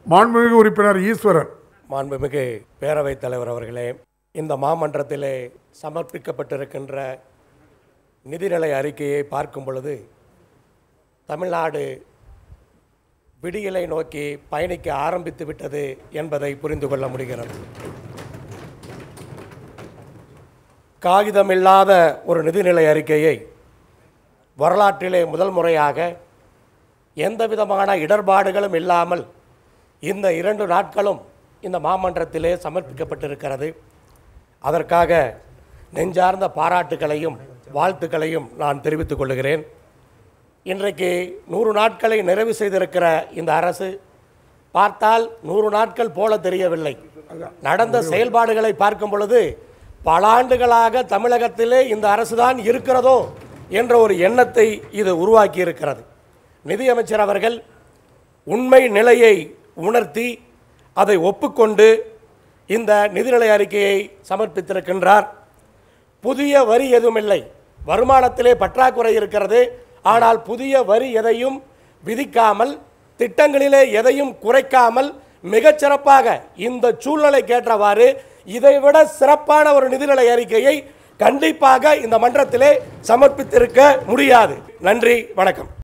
மாண்புமிகு உறுப்பினர் ஈஸ்வரன் மாண்புமிகு பேரவைத் தலைவர் அவர்களே இந்த மாமன்றத்திலே சமர்ப்பிக்கப்பட்டிருக்கின்ற நிதிநிலை அறிக்கையை பார்க்கும் பொழுது தமிழ்நாடு விடியலை நோக்கி பயணிக்க ஆரம்பித்து விட்டது என்பதை புரிந்து கொள்ள முடிகிறது காகிதமில்லாத ஒரு நிதிநிலை அறிக்கையை வரலாற்றிலே முதல் முறையாக எந்த விதமான இடர்பாடுகளும் இல்லாமல் இந்த இரண்டு நாட்களும் இந்த மாமன்றத்திலே சமர்ப்பிக்கப்பட்டிருக்கிறது அதற்காக நெஞ்சார்ந்த பாராட்டுகளையும் வாழ்த்துக்களையும் நான் தெரிவித்துக் கொள்கிறேன் இன்றைக்கு நூறு நாட்களை நிறைவு செய்திருக்கிற இந்த அரசு பார்த்தால் நூறு நாட்கள் போல தெரியவில்லை நடந்த செயல்பாடுகளை பார்க்கும் பொழுது பல ஆண்டுகளாக தமிழகத்திலே இந்த அரசுதான் இருக்கிறதோ என்ற ஒரு எண்ணத்தை இது உருவாக்கி இருக்கிறது நிதியமைச்சர் அவர்கள் உண்மை நிலையை உணர்த்தி அதை ஒப்புக்கொண்டு இந்த நிதிநிலை அறிக்கையை சமர்ப்பித்திருக்கின்றார் புதிய வரி எதுவும் இல்லை வருமானத்திலே பற்றாக்குறை இருக்கிறது ஆனால் புதிய வரி எதையும் விதிக்காமல் திட்டங்களிலே எதையும் குறைக்காமல் மிகச்சிறப்பாக இந்த சூழ்நிலைக்கு ஏற்றவாறு இதைவிட சிறப்பான ஒரு நிதிநிலை அறிக்கையை கண்டிப்பாக இந்த மன்றத்திலே சமர்ப்பித்திருக்க முடியாது நன்றி வணக்கம்